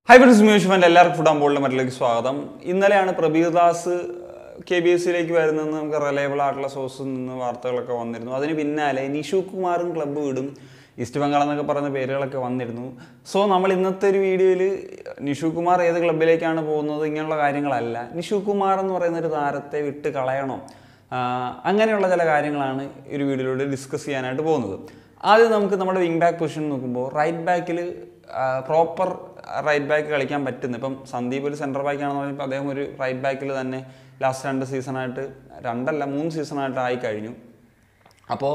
hi friends മ്യൂഷ്മെൻ്റ് എല്ലാവർക്കും food ബോളിൻ്റെ മറ്റിലേക്ക് സ്വാഗതം ഇന്നലെയാണ് Prabir Das K B S സിയിലേക്ക് വരുന്നതെന്ന് നമുക്ക് റിലയബിൾ ആയിട്ടുള്ള സോഴ്സിൽ നിന്ന് വാർത്തകളൊക്കെ വന്നിരുന്നു അതിന് പിന്നാലെ നിഷു കുമാറും ക്ലബ്ബ് വിടും ഈസ്റ്റ് ബംഗാൾ എന്നൊക്കെ പറയുന്ന പേരുകളൊക്കെ വന്നിരുന്നു സോ നമ്മൾ ഇന്നത്തെ ഒരു വീഡിയോയിൽ നിഷു കുമാർ ഏത് ക്ലബിലേക്കാണ് പോകുന്നത് ഇങ്ങനെയുള്ള കാര്യങ്ങളല്ല നിഷു കുമാർ എന്ന് പറയുന്ന ഒരു താരത്തെ വിട്ട് കളയണം ആ, അങ്ങനെയുള്ള ചില കാര്യങ്ങളാണ് ഈ ഒരു വീഡിയോയിലൂടെ ഡിസ്കസ് ചെയ്യാനായിട്ട് പോകുന്നത് ആദ്യം നമുക്ക് നമ്മുടെ വിങ് ബാക്ക് പൊസിഷൻ നോക്കുമ്പോൾ റൈറ്റ് ബാക്കിൽ പ്രോപ്പർ റൈറ്റ് ബാക്ക് കളിക്കാൻ പറ്റുന്നു ഇപ്പം സന്ദീപ് ഒരു സെൻറ്റർ ബാക്ക് ആണെന്ന് പറഞ്ഞപ്പോൾ അദ്ദേഹം ഒരു റൈറ്റ് ബാക്കിൽ തന്നെ ലാസ്റ്റ് രണ്ട് സീസണായിട്ട് രണ്ടല്ല മൂന്ന് സീസണായിട്ട് ആയി കഴിഞ്ഞു അപ്പോൾ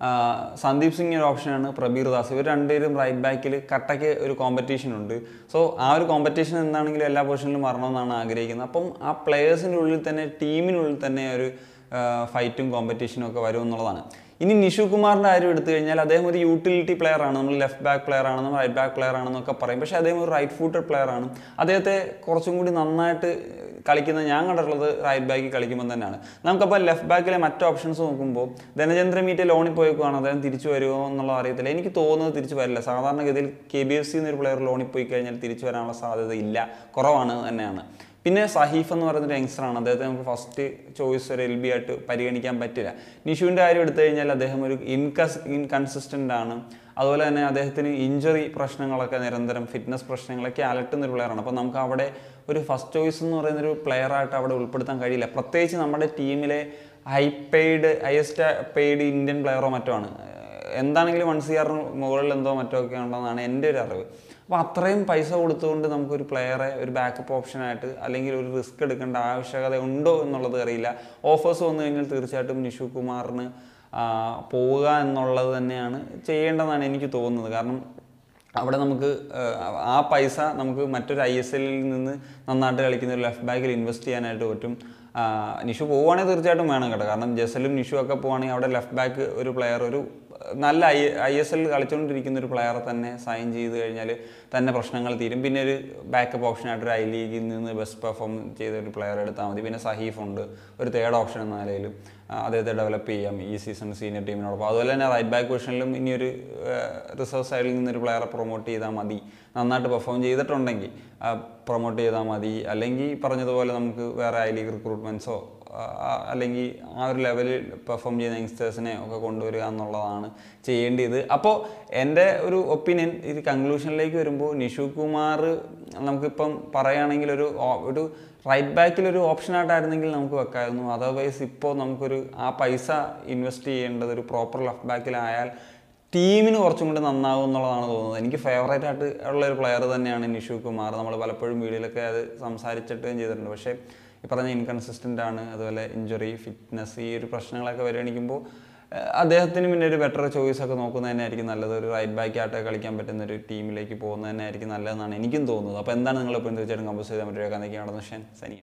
സന്ദീപ് സിംഗ് ഒരു ഓപ്ഷനാണ് പ്രബീർ ദാസ് ഇവർ രണ്ടുപേരും റൈറ്റ് ബാക്കിൽ കട്ടയ്ക്ക് ഒരു കോമ്പറ്റീഷൻ ഉണ്ട് സോ ആ ഒരു കോമ്പറ്റീഷൻ എന്താണെങ്കിലും എല്ലാ പൊസിഷനിലും വരണമെന്നാണ് ആഗ്രഹിക്കുന്നത് അപ്പം ആ പ്ലെയേഴ്സിൻ്റെ ഉള്ളിൽ തന്നെ ടീമിനുള്ളിൽ തന്നെ ഒരു ഫൈറ്റും കോമ്പറ്റീഷനും ഒക്കെ വരും എന്നുള്ളതാണ് ഇനി നിഷു കുമാറിൻ്റെ കാര്യം എടുത്തു കഴിഞ്ഞാൽ അദ്ദേഹം ഒരു യൂട്ടിലിറ്റി പ്ലെയർ ആണ് നമ്മൾ ലെഫ്റ്റ് ബാക്ക് പ്ലെയർ ആണെന്നും റൈറ്റ് ബാക്ക് പ്ലെയർ ആണെന്നൊക്കെ പറയും പക്ഷേ അദ്ദേഹം ഒരു റൈറ്റ് ഫൂട്ടഡ് പ്ലെയർ ആണ് അദ്ദേഹത്തെ കുറച്ചും കൂടി നന്നായിട്ട് കളിക്കുന്നത് ഞാൻ കണ്ടിട്ടുള്ളത് റൈറ്റ് ബാക്കിൽ കളിക്കുമ്പോൾ തന്നെയാണ് നമുക്കപ്പോൾ ലെഫ്റ്റ് ബാക്കിലെ മറ്റ് ഓപ്ഷൻസ് നോക്കുമ്പോൾ ധനചന്ദ്ര മീറ്റ് ലോണിൽ പോയേക്കുവാണ് അദ്ദേഹം തിരിച്ചു വരുമോ എന്നുള്ളത് അറിയത്തില്ല എനിക്ക് തോന്നുന്നത് തിരിച്ചു വരില്ല സാധാരണഗതിയിൽ കെ ബി എഫ് സി എന്നൊരു പ്ലെയർ ലോണിൽ പോയി കഴിഞ്ഞാൽ തിരിച്ചു വരാനുള്ള സാധ്യത ഇല്ല കുറവാണ് തന്നെയാണ് പിന്നെ സഹീഫ് എന്ന് പറയുന്ന യങ്സ്റ്ററാണ് അദ്ദേഹത്തെ നമുക്ക് ഫസ്റ്റ് ചോയ്സ് ഒരു എൽ ബി ആയിട്ട് പരിഗണിക്കാൻ പറ്റില്ല നിഷുവിൻ്റെ കാര്യം എടുത്തു കഴിഞ്ഞാൽ അദ്ദേഹം ഒരു ഇൻകസ് ഇൻകൺസിസ്റ്റൻ്റ് ആണ് അതുപോലെ തന്നെ അദ്ദേഹത്തിന് ഇഞ്ചറി പ്രശ്നങ്ങളൊക്കെ നിരന്തരം ഫിറ്റ്നസ് പ്രശ്നങ്ങളൊക്കെ അലട്ടുന്ന ഒരു പ്ലെയറാണ് അപ്പോൾ നമുക്ക് അവിടെ ഒരു ഫസ്റ്റ് ചോയ്സ് എന്ന് പറയുന്ന ഒരു പ്ലെയറായിട്ട് അവിടെ ഉൾപ്പെടുത്താൻ കഴിയില്ല പ്രത്യേകിച്ച് നമ്മുടെ ടീമിലെ high paid highest paid Indian പ്ലെയറോ മറ്റോ ആണ് എന്താണെങ്കിലും വൺ സി ആറിന് മുകളിൽ എന്തോ മറ്റോ ഒക്കെ ഉണ്ടെന്നാണ് എൻ്റെ ഒരു അറിവ് അപ്പോൾ അത്രയും പൈസ കൊടുത്തുകൊണ്ട് നമുക്കൊരു പ്ലെയറെ ഒരു ബാക്കപ്പ് ഓപ്ഷനായിട്ട് അല്ലെങ്കിൽ ഒരു റിസ്ക് എടുക്കേണ്ട ആവശ്യകത ഉണ്ടോ എന്നുള്ളത് അറിയില്ല ഓഫേഴ്സ് വന്നു കഴിഞ്ഞാൽ തീർച്ചയായിട്ടും നിഷു കുമാറിന് ആ, പോവുക എന്നുള്ളത് തന്നെയാണ് ചെയ്യേണ്ടതെന്നാണ് എനിക്ക് തോന്നുന്നത് കാരണം അവിടെ നമുക്ക് ആ, ആ പൈസ നമുക്ക് മറ്റൊരു ഐ എസ് എല്ലിൽ നിന്ന് നന്നായിട്ട് കളിക്കുന്ന ഒരു ലെഫ്റ്റ് ബാക്കിൽ ഇൻവെസ്റ്റ് ചെയ്യാനായിട്ട് പറ്റും ആ, നിഷു പോവുകയാണെങ്കിൽ തീർച്ചയായിട്ടും വേണം കേട്ടോ കാരണം ജസലും നിഷു ഒക്കെ പോവുകയാണെങ്കിൽ അവിടെ ലെഫ്റ്റ് ബാക്ക് ഒരു പ്ലെയർ ഒരു നല്ല ഐ ഐ എസ് എല്ലിൽ കളിച്ചുകൊണ്ടിരിക്കുന്ന ഒരു പ്ലെയറെ തന്നെ സൈൻ ചെയ്ത് കഴിഞ്ഞാൽ തന്നെ പ്രശ്നങ്ങൾ തീരും പിന്നെ ഒരു ബാക്കപ്പ് ഓപ്ഷനായിട്ട് ഒരു ഐ ലീഗിൽ നിന്ന് ബെസ്റ്റ് പെർഫോം ചെയ്ത ഒരു പ്ലെയർ എടുത്താൽ മതി പിന്നെ സഹീഫ് ഉണ്ട് ഒരു തേർഡ് ഓപ്ഷൻ എന്ന നിലയിൽ അദ്ദേഹത്തെ ഡെവലപ്പ് ചെയ്യാം ഈ സീസൺ സീനിയർ ടീമിനോടൊപ്പം അതുപോലെ തന്നെ റൈറ്റ് ബാക്ക് പൊസിഷനിലും ഇനി ഒരു റിസർവ് സൈഡിൽ നിന്നൊരു പ്ലെയറെ പ്രൊമോട്ട് ചെയ്താൽ മതി നന്നായിട്ട് പെർഫോം ചെയ്തിട്ടുണ്ടെങ്കിൽ പ്രൊമോട്ട് ചെയ്താൽ മതി അല്ലെങ്കിൽ പറഞ്ഞതുപോലെ നമുക്ക് വേറെ ഐ ലീഗ് റിക്രൂട്ട്മെൻറ്റ്സോ അല്ലെങ്കിൽ ആ ഒരു ലെവലിൽ പെർഫോം ചെയ്യുന്ന യങ്സ്റ്റേഴ്സിനെ ഒക്കെ കൊണ്ടുവരിക എന്നുള്ളതാണ് ചെയ്യേണ്ടത് അപ്പോൾ എൻ്റെ ഒരു ഒപ്പീനിയൻ ഇത് കൺക്ലൂഷനിലേക്ക് വരുമ്പോൾ നിഷു കുമാർ നമുക്കിപ്പം പറയുകയാണെങ്കിൽ ഒരു ഓ- ഒരു റൈറ്റ് ബാക്കിൽ ഒരു ഓപ്ഷനായിട്ടായിരുന്നെങ്കിൽ നമുക്ക് വെക്കാമായിരുന്നു അതർവൈസ് ഇപ്പോൾ നമുക്കൊരു ആ പൈസ ഇൻവെസ്റ്റ് ചെയ്യേണ്ടത് ഒരു പ്രോപ്പർ ലെഫ്റ്റ് ബാക്കിലായാൽ ടീമിന് കുറച്ചും കൂടി നന്നാവും എന്നുള്ളതാണ് തോന്നുന്നത് എനിക്ക് ഫേവറേറ്റ് ആയിട്ട് ഉള്ള ഒരു പ്ലെയർ തന്നെയാണ് നിഷു കുമാർ നമ്മൾ പലപ്പോഴും വീഡിയോയിലൊക്കെ അത് സംസാരിച്ചിട്ടും ചെയ്തിട്ടുണ്ട് പക്ഷേ ഈ പറഞ്ഞ ഇൻകൺസിസ്റ്റൻ്റ് ആണ് അതുപോലെ ഇഞ്ചുറി ഫിറ്റ്നസ് ഈ ഒരു പ്രശ്നങ്ങളൊക്കെ പരിഗണിക്കുമ്പോൾ ഏഹ്, അദ്ദേഹത്തിന് പിന്നെ ഒരു ബെറ്റർ ചോയ്സ് ഒക്കെ നോക്കുന്നത് തന്നെയായിരിക്കും നല്ലത് ഒരു റൈറ്റ് ബാക്ക് ആയിട്ട് കളിക്കാൻ പറ്റുന്ന ഒരു ടീമിലേക്ക് പോകുന്നത് തന്നെയായിരിക്കും നല്ലതെന്നാണ് എനിക്കും തോന്നുന്നത് അപ്പോൾ എന്താണ് നിങ്ങളിപ്പോൾ തീർച്ചയായിട്ടും കമ്പോസ് ചെയ്താൽ പറ്റുക എന്നൊക്കെയാണെന്ന് ഷൻ സനി